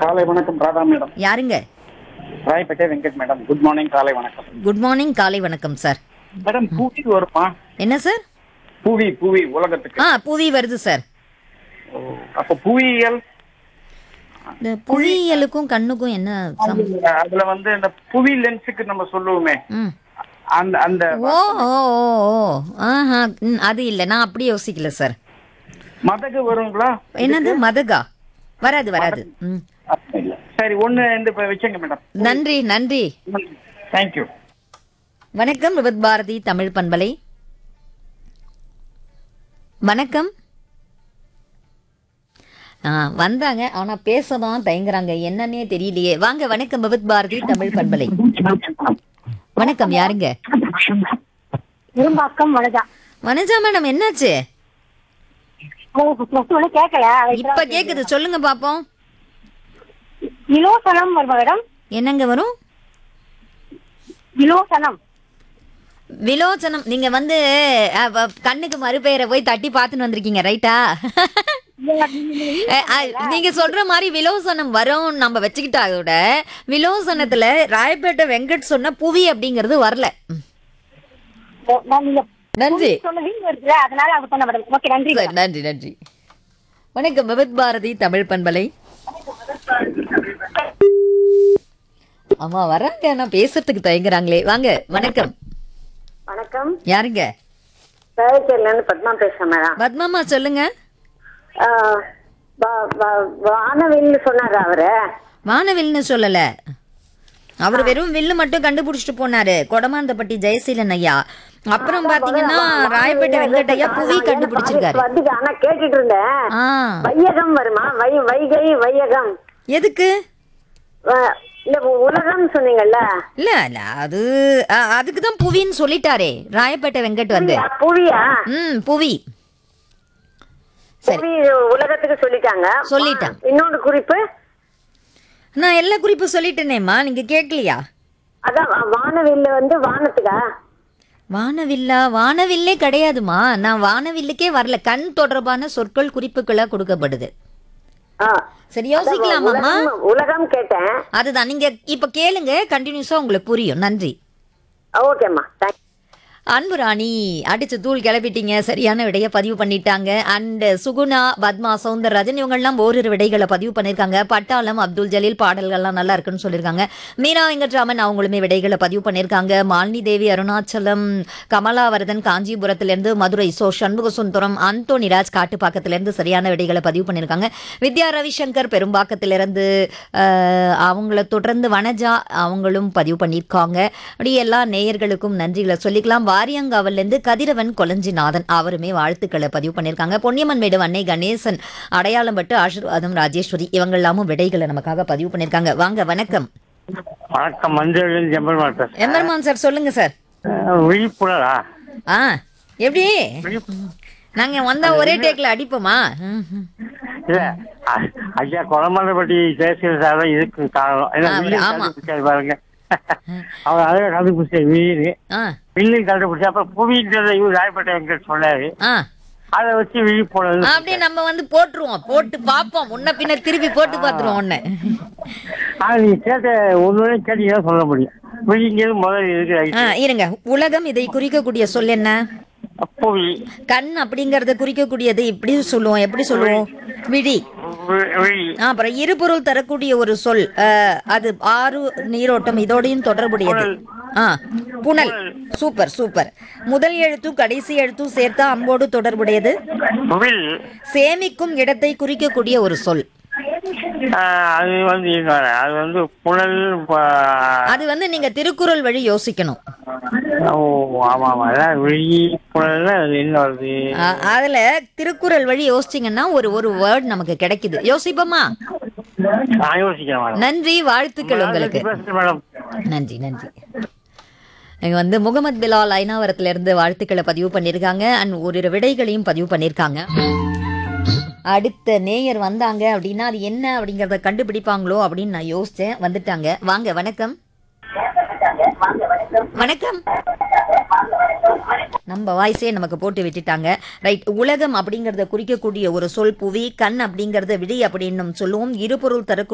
காலை வணக்கம் ராதா மேடம் யாருங்க Royapettah Venkat madam good morning காலை வணக்கம் குட் மார்னிங் காலை வணக்கம் சார் மேடம் புவி வருமா என்ன சார் புவி புவி உலகத்துக்கு ஆ புவி வருது சார் ஓ, அப்ப புவியியல் இந்த புவியியலுக்கும் கண்ணுக்கும் என்ன சம் அதுல வந்து இந்த புவி லென்ஸுக்கு நம்ம சொல்லுவோமே ம் அந்த அந்த ஓ ஓ ஓ ஓ ஆஹா ம், அது இல்லை நான் அப்படி யோசிக்கல சார் மதகு வருங்களா என்னது மதகா வராது வராது ம் அப்ப இல்ல சரி ஒண்ணு இந்த இப்ப வச்சுங்க மேடம் நன்றி நன்றி தேங்க்யூ வணக்கம் விபத் பாரதி தமிழ் பண்பலை வணக்கம் ஆ வந்தாங்க ஆனா பேசதான் தயங்குறாங்க என்னன்னே தெரியலையே வாங்க வணக்கம் விபத் பாரதி தமிழ் பண்பலை வணக்கம் யாருங்க இரும்பாக்கம் வனஜா வனஜா மேடம் என்னாச்சு ஃபர்ஸ்ட் ஒண்ணு கேட்கல இப்ப கேக்குது சொல்லுங்க பாப்போம் இலோசனம் வருமா மேடம் என்னங்க வரும் இலோசனம் விலோச்சனம் நீங்க வந்து அ, வ- கண்ணுக்கு மறுபெயரை போய் தட்டி பார்த்துன்னு வந்திருக்கீங்க ரைட்டா அ, அ, நீங்க சொல்ற மாதிரி விலோசனம் வரும் நம்ம வச்சுக்கிட்டா அதோட விலோசனத்துல ராயப்பேட்டை வெங்கட் சொன்ன புவி அப்படிங்கிறது வரல ம், நான் நீங்க நன்றி சொன்ன வீடு இருக்குல்ல அதனால அது பண்ண மேடம் ஓகே நன்றி சரி, நன்றி நன்றி வணக்கம் விபத் பாரதி தமிழ் பண்பலை ஆமா வராங்க ஆனா பேசுறதுக்கு தயங்குறாங்களே வாங்க வணக்கம் வணக்கம் யாருங்க சேலத்துல இருந்து பத்மா பேசுறேன் மேடம் பத்மாமா சொல்லுங்க வானவில் சொன்னாரு அவரு வானவில்னு சொல்லல அவர் வெறும் வில்லு மட்டும் கண்டுபிடிச்சிட்டு போனாரு கொடமாந்தப்பட்டி ஜெயசீலன் ஐயா அப்புறம் பாத்தீங்கன்னா ராயப்பேட்டை வெங்கட்டையா புவி கண்டுபிடிச்சிருக்காரு வந்துட்டு ஆனா கேட்டுட்டு இருந்தேன் ஆ வையகம் வருமா வை வைகை வையகம் எதுக்கு அஹ், இல்ல உலகம் சொன்னீங்கல்ல இல்ல இல்ல அது அ- அதுக்கு தான் புவின்னு சொல்லிட்டாரே ராயப்பேட்டை வெங்கட் வந்து புவியா ம் புவி சரி புவி உலகத்துக்கு சொல்லிட்டாங்க சொல்லிட்டான். இன்னொன்று குறிப்பு நான் எல்லா குறிப்பு சொல்லிட்டேனேம்மா நீங்க கேட்கலையா அதான் வா- வானவில்ல வந்து வானத்துக்கா வானவில்லா வானவில்லே கிடையாதுமா நான் வானவில்லுக்கே வரல கண் தொடர்பான சொற்கள் குறிப்புகளா கொடுக்கப்படுது ஆ. சரி யோசிக்கலாமாம்மா உலகம் உலகம் கேட்டேன் அதுதான் நீங்க இப்ப கேளுங்க கண்டினியூஸா உங்களுக்கு புரியும் நன்றி ஓகேம்மா தேங்க் அன்பு ராணி அடிச்சு தூள் கிளப்பிட்டீங்க சரியான விடைய பதிவு பண்ணிட்டாங்க அண்ட் சுகுணா பத்மா சவுந்தரராஜன் இவங்கெல்லாம் ஓரிரு விடைகளை பதிவு பண்ணியிருக்காங்க பட்டாளம் அப்துல் ஜலீல் பாடல்கள்லாம் நல்லா இருக்குன்னு சொல்லியிருக்காங்க மீரா வெங்கட்ராமன் அவங்களுமே விடைகளை பதிவு பண்ணியிருக்காங்க மாலினி தேவி அருணாச்சலம் கமலாவரதன் காஞ்சிபுரத்திலிருந்து மதுரை சோ சண்முக சுந்தரம் அந்தோனிராஜ் காட்டுப்பாக்கத்திலிருந்து சரியான விடைகளை பதிவு பண்ணியிருக்காங்க வித்யா ரவிசங்கர் பெரும்பாக்கத்திலிருந்து அஹ், அவங்கள தொடர்ந்து வனஜா அவங்களும் பதிவு பண்ணியிருக்காங்க அப்படி எல்லா நேயர்களுக்கும் நன்றிகளை சொல்லிக்கலாம் வாரியங்காவிலிருந்து கதிரவன் கொலஞ்சிநாதன் அவருமே வாழ்த்துக்களை பதிவு பண்ணியிருக்காங்க பொன்னியம்மன் மேடு அன்னை கணேசன் அடையாளம் பட்டு ஆசீர்வாதம் ராஜேஸ்வரி இவங்க எல்லாமும் விடைகளை நமக்காக பதிவு பண்ணியிருக்காங்க வாங்க வணக்கம் வணக்கம் மஞ்சள் ஜம்பல் மாட்டேன் எம்பெருமான் சார் சொல்லுங்க சார் விழிப்புணரா ஆ எப்படி நாங்க வந்தா ஒரே டேக்ல அடிப்போமா ம், ம். இல்ல அ- ஐயா குளமல்லப்பட்டி ஜெயசீல சார் தான் இதுக்கு காரணம் ஏன்னா ஆ, வில்லு ஆமா. கண்டுபிடிச்சாரு பாருங்க அவர் அழகா கண்டுபிடிச்சாரு வீடு ஆ வில்லு கண்டுபிடிச்சா அப்புறம் புவின்றத இவர் ராயப்பேட்டை எங்கிட்ட சொன்னாரு ஆ அதை வச்சு விழிப்புணர்வு அப்படியே நம்ம வந்து போட்டுருவோம் போட்டு பார்ப்போம் முன்ன பின்ன திருப்பி போட்டு பார்த்துருவோம் ஒன்னு ஆனா நீங்க கேட்ட ஒண்ணு கேட்டீங்கன்னா சொல்ல முடியும் விழிங்கிறது முதல்ல இருக்கு ஆ இருங்க உலகம் இதை குறிக்கக்கூடிய சொல் என்ன புவி கண் அப்படிங்கறத குறிக்கக்கூடியது இப்படி சொல்லுவோம் எப்படி சொல்லுவோம் விழி வி- விழி ஆ, அப்புறம் இருபொருள் தரக்கூடிய ஒரு சொல் அஹ், அது ஆறு நீரோட்டம் இதோடையும் தொடர்புடையது ஆ புனல் சூப்பர் சூப்பர் முதல் எழுத்தும் கடைசி எழுத்தும் சேர்த்தா அம்போடு தொடர்புடையது வில் சேமிக்கும் இடத்தை குறிக்கக்கூடிய ஒரு சொல் ஆஹ், அது வந்து இங்க வர. அது வந்து புனல் ப- அது வந்து நீங்க திருக்குறள் வழி யோசிக்கணும் ஓ ஆமா ஆமா அதான் விழி புனல் அது என்ன வருது ஆ, அதுல திருக்குறள் வழி யோசிச்சீங்கன்னா ஒரு ஒரு வேர்ட் நமக்கு கிடைக்குது யோசிப்போமா நான் யோசிக்கிறேன் மேடம் நன்றி வாழ்த்துக்கள் உங்களுக்கு பேசுறேன் மேடம் நன்றி நன்றி இங்க வந்து முகமது பிலால் ஐநாவரத்துல இருந்து வாழ்த்துக்களை பதிவு பண்ணியிருக்காங்க அண்ட் ஓரிரு விடைகளையும் பதிவு பண்ணியிருக்காங்க அடுத்த நேயர் வந்தாங்க அப்படின்னா அது என்ன அப்படிங்கறத கண்டுபிடிப்பாங்களோ அப்படின்னு நான் யோசிச்சேன் வந்துட்டாங்க வாங்க வணக்கம் வணக்கம் நம்ம வாய்ஸே நமக்கு போட்டு விட்டுட்டாங்க ரைட் உலகம் அப்படிங்கறத குறிக்கக்கூடிய ஒரு சொல் புவி கண் அப்படிங்கறத விழி அப்படின்னு சொல்லுவோம் இருபொருள் தரக்கூடிய